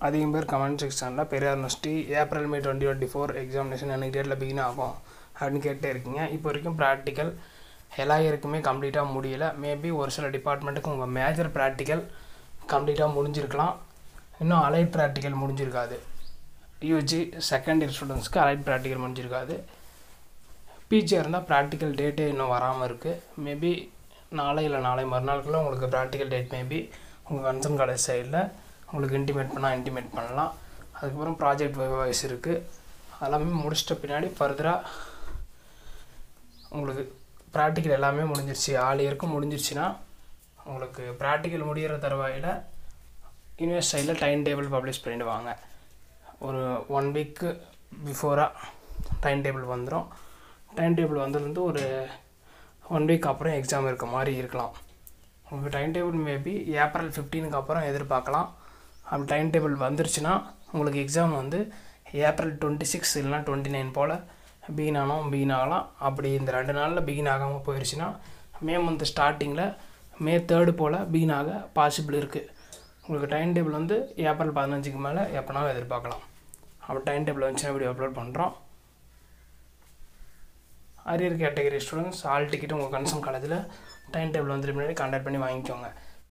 அதிகம் பேர் கமெண்ட் செக்ஷனில் Periyar university April May twenty twenty four examination எனக்கு டேட்டில் பிகின் ஆகும் அப்படின்னு கேட்டே இருக்கீங்க இப்போ வரைக்கும் ப்ராக்டிக்கல் எல்லா இயருக்குமே கம்ப்ளீட்டாக முடியல மேபி ஒரு சில டிபார்ட்மெண்ட்டுக்கு உங்கள் மேஜர் ப்ராக்டிக்கல் கம்ப்ளீட்டாக முடிஞ்சிருக்கலாம் இன்னும் அலைட் ப்ராக்டிக்கல் முடிஞ்சிருக்காது யூஜி செகண்ட் இயர் ஸ்டூடெண்ட்ஸ்க்கு அலைட் ப்ராக்டிக்கல் முடிஞ்சிருக்காது பிஜியாக இருந்தால் ப்ராக்டிக்கல் டேட்டே இன்னும் வராமல் இருக்குது மேபி நாளை இல்லை நாளை மறுநாளுக்குள்ளே உங்களுக்கு ப்ராக்டிக்கல் டேட் மேபி உங்கள் கன்சர்ன் காலேஜ் சைடில் உங்களுக்கு இன்டிமேட் பண்ணால் இன்டிமேட் பண்ணலாம் அதுக்கப்புறம் ப்ராஜெக்ட் வைஸ் இருக்குது அதெல்லாமே முடிச்சிட்ட பின்னாடி ஃபர்தராக உங்களுக்கு ப்ராக்டிக்கல் எல்லாமே முடிஞ்சிருச்சு ஆல் இயருக்கும் முடிஞ்சிருச்சுன்னா உங்களுக்கு ப்ராக்டிக்கல் முடிகிற தருவாயில் யூனிவர்ஸ் சைடில் டைம் டேபிள் பப்ளிஷ் பண்ணிவிடுவாங்க ஒரு ஒன் வீக்கு பிஃபோராக டைம் டேபிள் வந்துடும் டைம் டேபிள் வந்ததுலேருந்து ஒரு ஒன் வீக் அப்புறம் எக்ஸாம் இருக்க மாதிரி இருக்கலாம் உங்களுக்கு டைம் டேபிள் மேபி ஏப்ரல் ஃபிஃப்டீனுக்கு அப்புறம் எதிர்பார்க்கலாம் அப்படி டைம் டேபிள் வந்துருச்சுன்னா உங்களுக்கு எக்ஸாம் வந்து ஏப்ரல் டுவெண்ட்டி சிக்ஸ் இல்லைனா டுவெண்ட்டி நைன் போல் பீன் ஆனோம் பீன் ஆகலாம் அப்படி இந்த ரெண்டு நாளில் பீன் ஆகாமல் போயிடுச்சுன்னா மே மந்த் ஸ்டார்டிங்கில் மே தேர்டு போல் பீன் ஆக பாசிபிள் இருக்குது உங்களுக்கு டைம் டேபிள் வந்து ஏப்ரல் பதினஞ்சுக்கு மேலே எப்போனாலும் எதிர்பார்க்கலாம் அப்போ டைம் டேபிள் வந்துச்சுன்னா வீடியோ அப்லோட் பண்ணுறோம் arrear category students hall ticket உங்கள் கன்சர்ன் காலேஜில் டைம் டேபிள் வந்துட்டு முன்னாடி கான்டாக்ட் பண்ணி வாங்கிக்கோங்க